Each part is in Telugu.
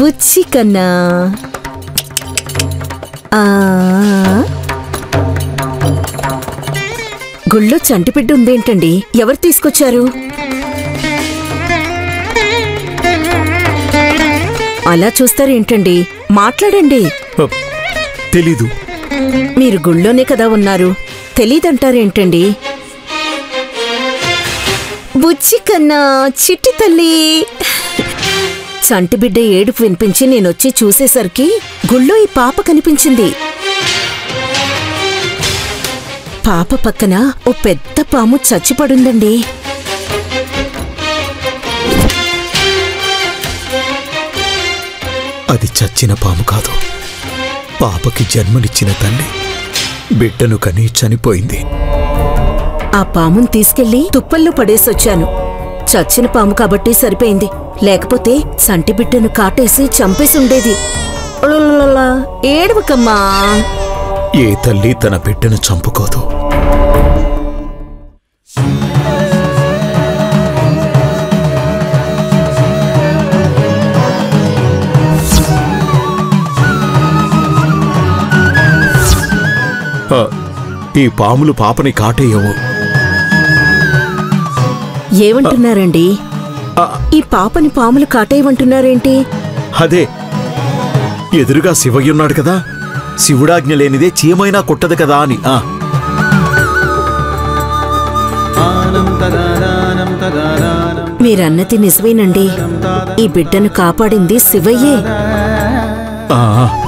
బుచ్చి కన్నా ఆ, గుళ్ళో చంటిపిడ్డ ఉందేంటండి ఎవరు తీసుకొచ్చారు అలా చూస్తారేంటండి మాట్లాడండి హ, తెలీదు మీరు గుళ్ళోనే కదా ఉన్నారు తెలీదంటారేంటండి బుచ్చి కన్నా చిట్టి తల్లి చంటిబిడ్డ ఏడుపు వినిపించి నేనొచ్చి చూసేసరికి గుళ్ళో ఈ పాప కనిపించింది పాప పక్కన ఓ పెద్ద పాము చచ్చిపడుందండి అది చచ్చిన పాము కాదు పాపకి జన్మనిచ్చిన తల్లి బిడ్డను కని చనిపోయింది ఆ పాముని తీసుకెళ్లి తుప్పల్లో పడేసొచ్చాను చచ్చిన పాము కాబట్టి సరిపోయింది లేకపోతే సంటి బిడ్డను కాటేసి చంపేసి ఉండేది ఉలలలలా, ఏడవకమ్మా ఏ తల్లి తన బిడ్డను చంపుకోదు ఆ, ఈ పాములు పాపని కాటేయవు ఏమంటున్నారండి ఆ, ఈ పాపని పాములు కాటేయమంటున్నారేంటి అదే ఎదురుగా శివయ్యున్నాడు కదా శివుడాజ్ఞ లేనిదే చీమైనా కొట్టదు కదా అని ఆ మీరన్నది నిజమేనండి ఈ బిడ్డను కాపాడింది శివయ్యే ఆ,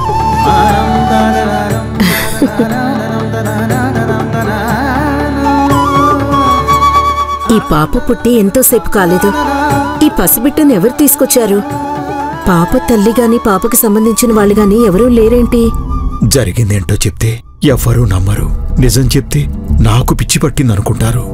ఈ పాప పుట్టి ఎంతోసేపు కాలేదు ఈ పసిబిడ్డను ఎవరు తీసుకొచ్చారు పాప తల్లి గాని పాపకి సంబంధించిన వాళ్ళు గాని ఎవరూ లేరేంటి జరిగిందేంటో చెప్తే ఎవ్వరూ నమ్మరు నిజం చెప్తే నాకు పిచ్చి పట్టిందనుకుంటారు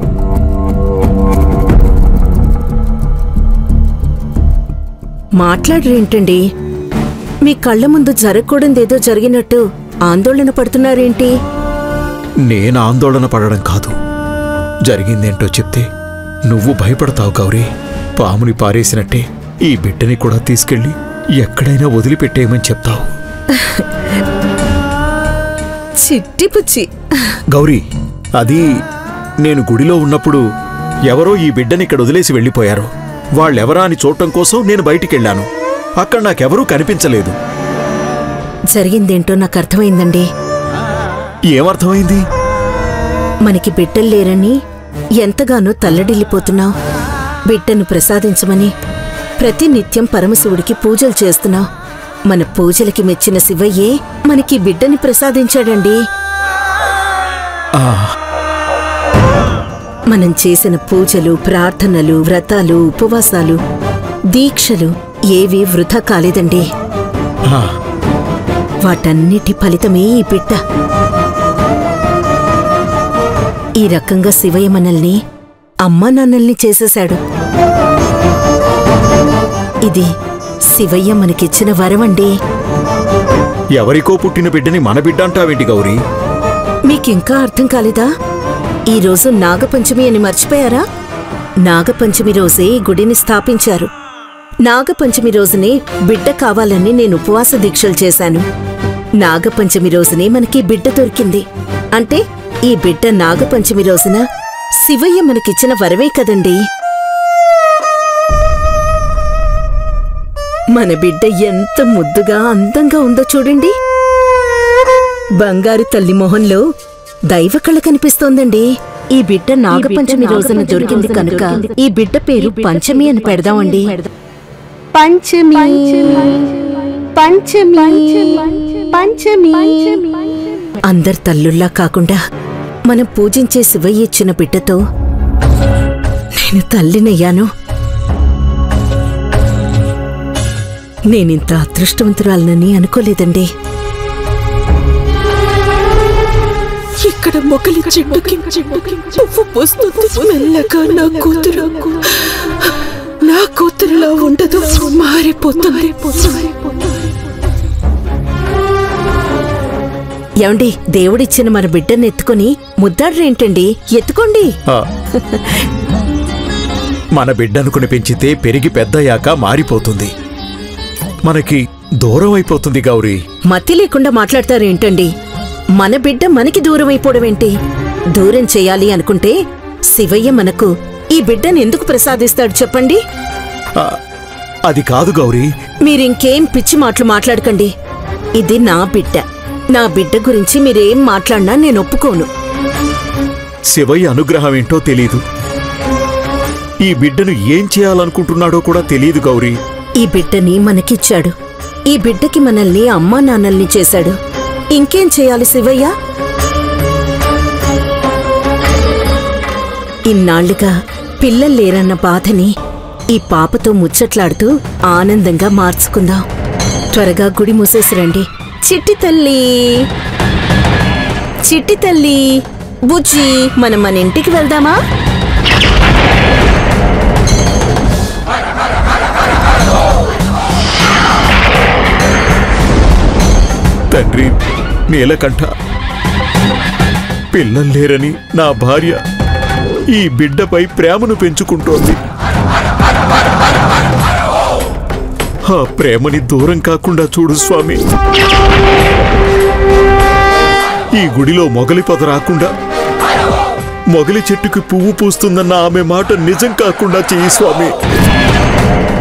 మాట్లాడరేంటండి మీ కళ్ళ ముందు జరగకూడదేదో జరిగినట్టు ఆందోళన పడుతున్నారేంటి నేను ఆందోళన పడడం కాదు జరిగిందేంటో చెప్తే నువ్వు భయపడతావు గౌరీ పాముని పారేసినట్టే ఈ బిడ్డని కూడా తీసుకెళ్ళి ఎక్కడైనా వదిలిపెట్టేయమని చెప్తావు చిట్టి పుచ్చి గౌరీ అది నేను గుడిలో ఉన్నప్పుడు ఎవరో ఈ బిడ్డని ఇక్కడ వదిలేసి వెళ్ళిపోయారు వాళ్ళెవరా అని చూడటం కోసం నేను బయటికెళ్ళాను అక్కడ నాకెవరూ కనిపించలేదు జరిగిందేంటో నాకు అర్థమైందండి ఏమర్థమైంది మనకి బిడ్డలు లేరని ఎంతగానో తల్లడిల్లిపోతున్నావు బిడ్డను ప్రసాదించమని ప్రతి నిత్యం పరమశివుడికి పూజలు చేస్తున్నావు మన పూజలకి మెచ్చిన శివయ్యే మనకి బిడ్డని ప్రసాదించాడండి ఆ మనం చేసిన పూజలు ప్రార్థనలు వ్రతాలు ఉపవాసాలు దీక్షలు ఏవి వృధా కాలేదండి ఆ, వాటన్నిటి ఫలితమే ఈ బిడ్డ ఈ రకంగా శివయ్య మనల్ని అమ్మా నాన్నల్ని చేసేశాడు ఇది శివయ్య మనకిచ్చిన వరమండి ఎవరికో పుట్టిన బిడ్డని మన బిడ్డ అంటావేంటి గౌరీ మీకింకా అర్థం కాలేదా ఈ రోజు నాగపంచమి అని మర్చిపోయారా నాగపంచమి రోజే ఈ గుడిని స్థాపించారు నాగపంచమి రోజునే బిడ్డ కావాలని నేను ఉపవాస దీక్షలు చేశాను నాగపంచమి రోజునే మనకి బిడ్డ దొరికింది అంటే ఈ బిడ్డ నాగపంచమి రోజున శివయ్య మనకిచ్చిన వరమే కదండి మన బిడ్డ ఎంత ముద్దుగా అందంగా ఉందో చూడండి బంగారు తల్లి మొహంలో దైవ కళ కనిపిస్తోందండి ఈ బిడ్డ నాగపంచమి రోజున దొరికింది కనుక ఈ బిడ్డ పేరు పంచమి అని పెడదామండి పంచమి పంచమి పంచమి అందరి తల్లుల్లా కాకుండా మనం పూజించే శివయ్య ఇచ్చిన బిడ్డతో నేను తల్లినయ్యాను నేనింత అదృష్టవంతురాలనని అనుకోలేదండి ఇక్కడ మొగలి చెట్టుకి పువ్వు పోస్తుంది మెల్లగా నా కూతురు నా కూతురులా ఉండదు మారిపోతుంది ఏమండి దేవుడిచ్చిన మన బిడ్డను ఎత్తుకొని ముద్దాడ్రేంటండి ఎత్తుకోండి ఆ. మన బిడ్డనుకుని పెంచితే పెరిగి పెద్దయ్యాక మారిపోతుంది మనకి దూరం అయిపోతుంది గౌరీ మతి లేకుండా మాట్లాడతారేంటండి మన బిడ్డ మనకి దూరం అయిపోవడం ఏంటి దూరం చేయాలి అనుకుంటే శివయ్య మనకు ఈ బిడ్డను ఎందుకు ప్రసాదిస్తాడు చెప్పండి ఆ, అది కాదు గౌరీ మీరింకేం పిచ్చి మాటలు మాట్లాడకండి ఇది నా బిడ్డ నా బిడ్డ గురించి మీరేం మాట్లాడినా నేను ఒప్పుకోను శివయ్య అనుగ్రహం ఏంటో తెలీదు ఈ బిడ్డను ఏం చేయాలనుకుంటున్నాడో కూడా తెలియదు గౌరీ ఈ బిడ్డని మనకిచ్చాడు ఈ బిడ్డకి మనల్ని అమ్మా నాన్నల్ని చేశాడు ఇంకేం చేయాలి శివయ్య ఇన్నాళ్లుగా పిల్లలు లేరన్న బాధని ఈ పాపతో ముచ్చట్లాడుతూ ఆనందంగా మార్చుకుందాం త్వరగా గుడి మూసేసి రండి చిట్టి తల్లి చిట్టి తల్లి బుజ్జి మనం మన ఇంటికి వెళ్దామా తండ్రి నీలకంఠ పిల్లలు లేరని నా భార్య ఈ బిడ్డపై ప్రేమను పెంచుకుంటోంది ఆ ప్రేమని దూరం కాకుండా చూడు స్వామి ఈ గుడిలో మొగలి పొద రాకుండా మొగలి చెట్టుకి పువ్వు పూస్తుందన్న ఆమె మాట నిజం కాకుండా చెయ్యి స్వామి